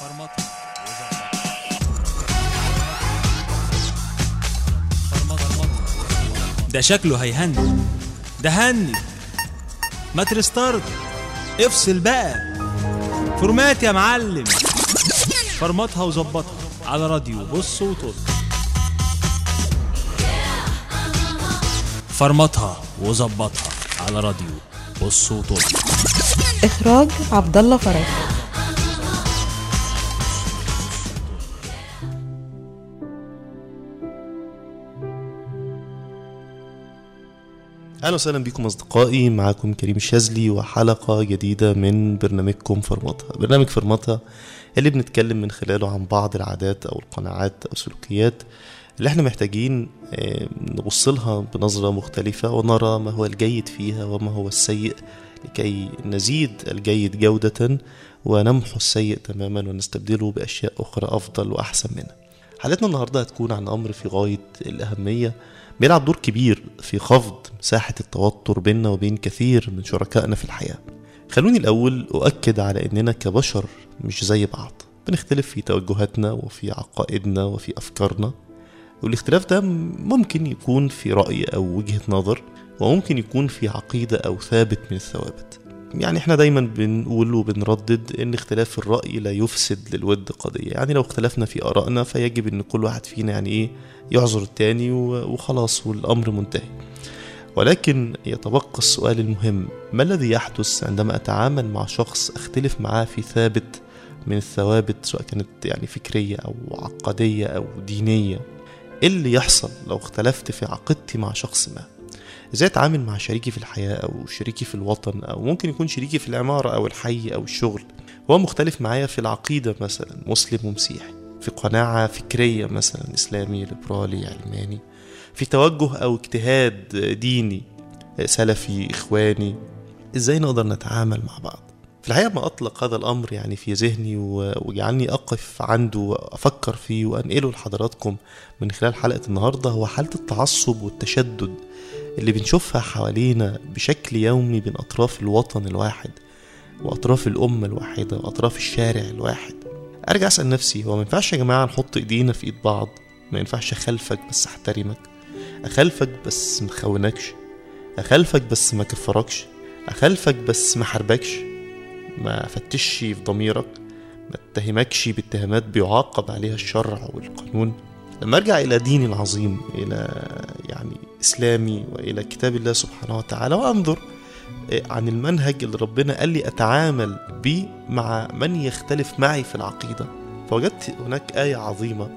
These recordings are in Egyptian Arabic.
ده شكله هيهني ده هني ما ترستارت افصل بقى فورمات يا معلم فرمطها وظبطها على راديو بص وطل فرمطها وظبطها على راديو بص وطل إخراج عبد الله فرج اهلا وسهلا بكم اصدقائي معاكم كريم الشاذلي وحلقه جديده من برنامجكم فرمطها برنامج فرمطها اللي بنتكلم من خلاله عن بعض العادات او القناعات او السلوكيات اللي احنا محتاجين آه، نبص لها بنظره مختلفه ونرى ما هو الجيد فيها وما هو السيء لكي نزيد الجيد جوده ونمحو السيء تماما ونستبدله باشياء اخرى افضل واحسن منها حلقتنا النهارده هتكون عن امر في غايه الاهميه بيلعب دور كبير في خفض مساحه التوتر بيننا وبين كثير من شركائنا في الحياه خلوني الاول اؤكد على اننا كبشر مش زي بعض بنختلف في توجهاتنا وفي عقائدنا وفي افكارنا والاختلاف ده ممكن يكون في راي او وجهه نظر وممكن يكون في عقيده او ثابت من الثوابت يعني احنا دايما بنقول وبنردد ان اختلاف الرأي لا يفسد للود قضية يعني لو اختلفنا في آرائنا فيجب ان كل واحد فينا يعني ايه يعذر التاني و- وخلاص والأمر منتهي ولكن يتبقى السؤال المهم ما الذي يحدث عندما أتعامل مع شخص أختلف معاه في ثابت من الثوابت سواء كانت يعني فكرية أو عقدية أو دينية إيه اللي يحصل لو اختلفت في عقيدتي مع شخص ما ازاي اتعامل مع شريكي في الحياة او شريكي في الوطن او ممكن يكون شريكي في العمارة او الحي او الشغل هو مختلف معايا في العقيدة مثلا مسلم ومسيحي في قناعة فكرية مثلا اسلامي ليبرالي علماني في توجه او اجتهاد ديني سلفي اخواني ازاي نقدر نتعامل مع بعض في الحقيقة ما أطلق هذا الأمر يعني في ذهني و- وجعلني أقف عنده وأفكر فيه وأنقله لحضراتكم من خلال حلقة النهاردة هو حالة التعصب والتشدد اللي بنشوفها حوالينا بشكل يومي بين أطراف الوطن الواحد وأطراف الأمة الواحدة وأطراف الشارع الواحد أرجع أسأل نفسي هو ما ينفعش يا جماعة نحط إيدينا في إيد بعض ما ينفعش أخالفك بس أحترمك أخالفك بس مخونكش أخالفك بس ما كفركش أخالفك بس ما حربكش ما فتشش في ضميرك ما اتهمكش باتهامات بيعاقب عليها الشرع والقانون لما ارجع الى ديني العظيم الى يعني اسلامي والى كتاب الله سبحانه وتعالى وانظر عن المنهج اللي ربنا قال لي اتعامل بيه مع من يختلف معي في العقيده فوجدت هناك ايه عظيمه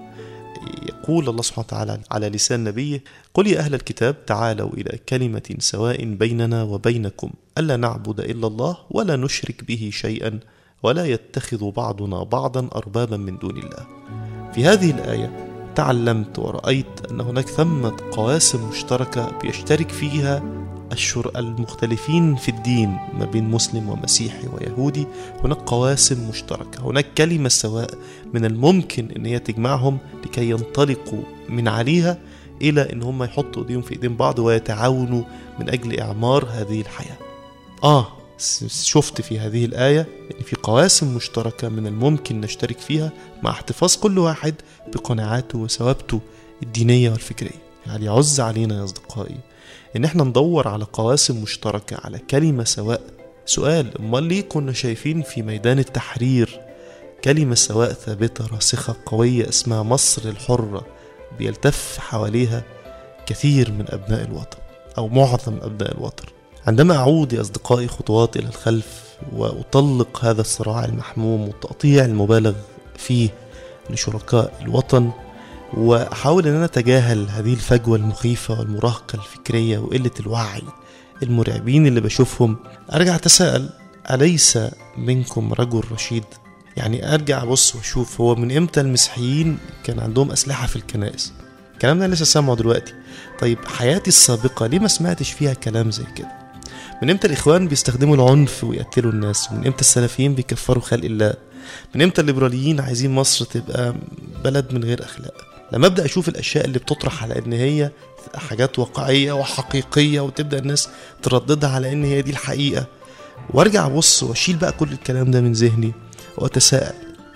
يقول الله سبحانه وتعالى على لسان نبيه قل يا أهل الكتاب تعالوا إلى كلمة سواء بيننا وبينكم ألا نعبد إلا الله ولا نشرك به شيئا ولا يتخذ بعضنا بعضا أربابا من دون الله في هذه الآية تعلمت ورأيت أن هناك ثمة قواسم مشتركة بيشترك فيها الشر المختلفين في الدين ما بين مسلم ومسيحي ويهودي هناك قواسم مشتركة هناك كلمة سواء من الممكن ان هي تجمعهم لكي ينطلقوا من عليها الى ان هم يحطوا ايديهم في ايدين بعض ويتعاونوا من اجل اعمار هذه الحياه اه س- شفت في هذه الايه ان في قواسم مشتركه من الممكن نشترك فيها مع احتفاظ كل واحد بقناعاته وثوابته الدينيه والفكريه يعني يعز علينا يا اصدقائي ان احنا ندور على قواسم مشتركه على كلمه سواء سؤال امال ليه كنا شايفين في ميدان التحرير كلمة سواء ثابتة راسخة قوية اسمها مصر الحرة بيلتف حواليها كثير من أبناء الوطن أو معظم أبناء الوطن عندما أعود يا أصدقائي خطوات إلى الخلف وأطلق هذا الصراع المحموم والتقطيع المبالغ فيه لشركاء الوطن وأحاول أن أنا أتجاهل هذه الفجوة المخيفة والمراهقة الفكرية وقلة الوعي المرعبين اللي بشوفهم أرجع أتساءل أليس منكم رجل رشيد يعني ارجع ابص واشوف هو من امتى المسيحيين كان عندهم اسلحه في الكنائس الكلام ده أنا لسه سامعه دلوقتي طيب حياتي السابقه ليه ما سمعتش فيها كلام زي كده من امتى الاخوان بيستخدموا العنف ويقتلوا الناس ومن امتى السلفيين بيكفروا خلق الله من امتى الليبراليين عايزين مصر تبقى بلد من غير اخلاق لما ابدا اشوف الاشياء اللي بتطرح على ان هي حاجات واقعيه وحقيقيه وتبدا الناس ترددها على ان هي دي الحقيقه وارجع ابص واشيل بقى كل الكلام ده من ذهني واتساءل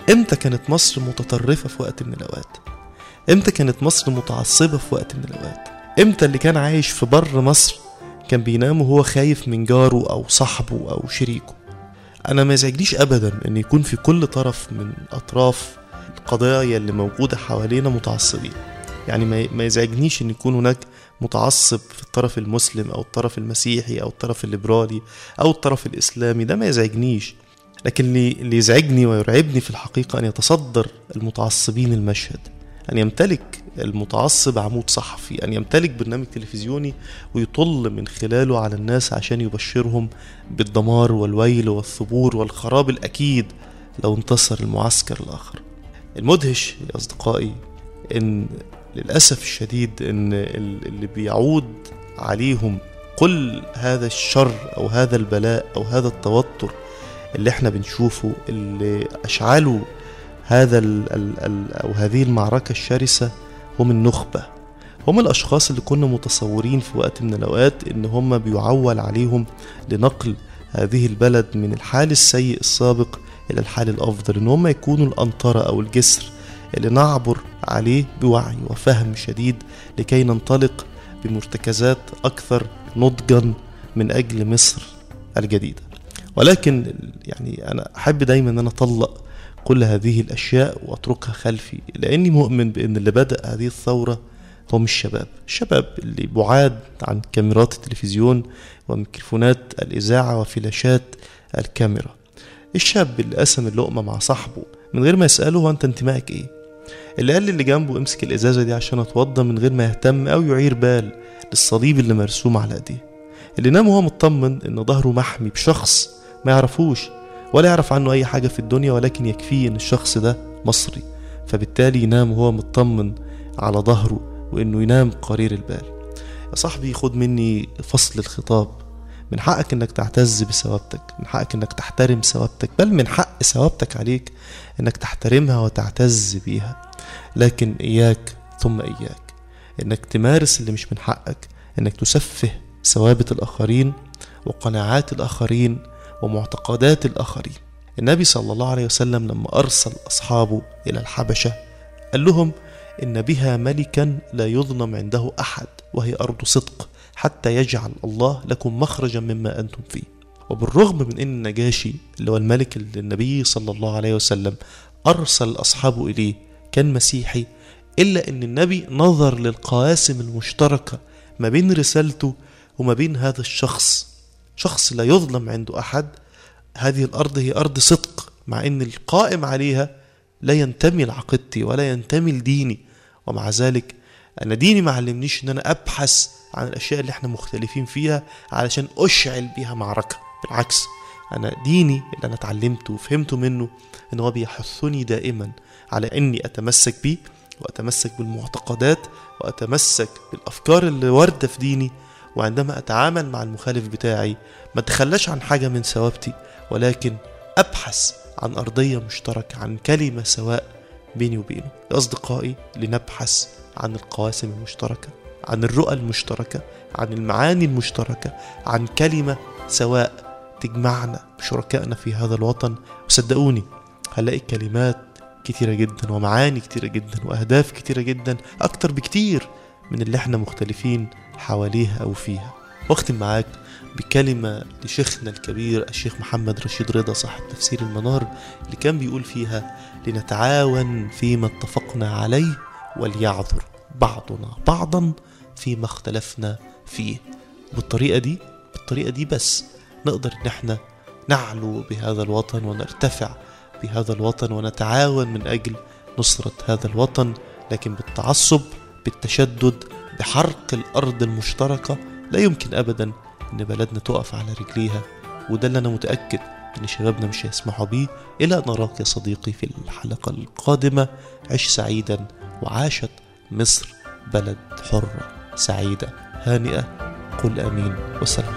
امتى كانت مصر متطرفة في وقت من الأوقات امتى كانت مصر متعصبة في وقت من الأوقات امتى اللي كان عايش في بر مصر كان بينام وهو خايف من جاره أو صاحبه أو شريكه أنا ما يزعجنيش أبدا إن يكون في كل طرف من أطراف القضايا اللي موجودة حوالينا متعصبين يعني ما ما يزعجنيش إن يكون هناك متعصب في الطرف المسلم أو الطرف المسيحي أو الطرف الليبرالي أو الطرف الإسلامي ده ما يزعجنيش لكن اللي اللي يزعجني ويرعبني في الحقيقة أن يتصدر المتعصبين المشهد أن يمتلك المتعصب عمود صحفي أن يمتلك برنامج تلفزيوني ويطل من خلاله على الناس عشان يبشرهم بالدمار والويل والثبور والخراب الأكيد لو انتصر المعسكر الآخر المدهش يا أصدقائي إن للأسف الشديد إن ال- اللي بيعود عليهم كل هذا الشر أو هذا البلاء أو هذا التوتر اللي احنا بنشوفه اللي أشعلوا هذا ال ال ال أو هذه المعركة الشرسة هم النخبة هم الأشخاص اللي كنا متصورين في وقت من الأوقات إن هم بيعول عليهم لنقل هذه البلد من الحال السيء السابق إلى الحال الأفضل إن هم يكونوا الأنطرة أو الجسر اللي نعبر عليه بوعي وفهم شديد لكي ننطلق بمرتكزات أكثر نضجا من أجل مصر الجديدة ولكن يعني أنا أحب دايما أن أنا أطلق كل هذه الأشياء وأتركها خلفي لأني مؤمن بأن اللي بدأ هذه الثورة هم الشباب الشباب اللي بعاد عن كاميرات التلفزيون وميكروفونات الإذاعة وفلاشات الكاميرا الشاب اللي قسم اللقمة مع صاحبه من غير ما يسأله هو أنت انتمائك إيه اللي قال اللي جنبه امسك الإزازة دي عشان أتوضى من غير ما يهتم أو يعير بال للصليب اللي مرسوم على إيديه اللي نام وهو مطمن إن ظهره محمي بشخص ما يعرفوش ولا يعرف عنه أي حاجة في الدنيا ولكن يكفيه إن الشخص ده مصري فبالتالي ينام وهو مطمن على ظهره وإنه ينام قرير البال يا صاحبي خد مني فصل الخطاب من حقك انك تعتز بثوابتك من حقك انك تحترم ثوابتك بل من حق ثوابتك عليك انك تحترمها وتعتز بيها لكن اياك ثم اياك انك تمارس اللي مش من حقك انك تسفه ثوابت الاخرين وقناعات الاخرين ومعتقدات الاخرين النبي صلى الله عليه وسلم لما ارسل اصحابه الى الحبشه قال لهم ان بها ملكا لا يظلم عنده احد وهي ارض صدق حتى يجعل الله لكم مخرجا مما انتم فيه وبالرغم من ان النجاشي اللي هو الملك اللي النبي صلى الله عليه وسلم ارسل اصحابه اليه كان مسيحي الا ان النبي نظر للقواسم المشتركه ما بين رسالته وما بين هذا الشخص شخص لا يظلم عنده احد هذه الارض هي ارض صدق مع ان القائم عليها لا ينتمي لعقيدتي ولا ينتمي لديني ومع ذلك انا ديني ما علمنيش ان انا ابحث عن الاشياء اللي احنا مختلفين فيها علشان اشعل بيها معركه بالعكس انا ديني اللي انا اتعلمته وفهمته منه ان هو بيحثني دائما على اني اتمسك بيه واتمسك بالمعتقدات واتمسك بالافكار اللي وارده في ديني وعندما اتعامل مع المخالف بتاعي ما اتخلاش عن حاجه من ثوابتي ولكن ابحث عن ارضيه مشتركه عن كلمه سواء بيني وبينه يا اصدقائي لنبحث عن القواسم المشتركه عن الرؤى المشتركه عن المعاني المشتركه عن كلمه سواء تجمعنا بشركائنا في هذا الوطن وصدقوني هنلاقي كلمات كتيرة جدا ومعاني كتيرة جدا وأهداف كتيرة جدا أكتر بكتير من اللي احنا مختلفين حواليها أو فيها واختم معاك بكلمة لشيخنا الكبير الشيخ محمد رشيد رضا صاحب تفسير المنار اللي كان بيقول فيها لنتعاون فيما اتفقنا عليه وليعذر بعضنا بعضا فيما اختلفنا فيه بالطريقة دي بالطريقة دي بس نقدر ان احنا نعلو بهذا الوطن ونرتفع بهذا الوطن ونتعاون من اجل نصرة هذا الوطن لكن بالتعصب بالتشدد بحرق الارض المشتركة لا يمكن ابدا ان بلدنا تقف على رجليها وده اللي انا متأكد ان شبابنا مش هيسمحوا بيه الى ان نراك يا صديقي في الحلقة القادمة عش سعيدا وعاشت مصر بلد حرة سعيدة هانئة قل امين وسلام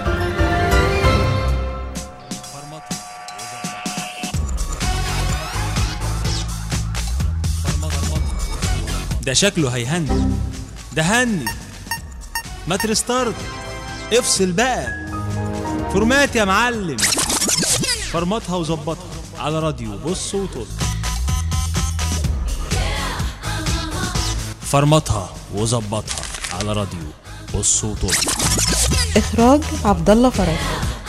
فرمطة ده شكله هيهني ده هني ما ترستارت افصل بقى فورمات يا معلم فرمطها وظبطها على راديو بص وطل فرمطها وظبطها على راديو بص وطل إخراج عبد الله فرج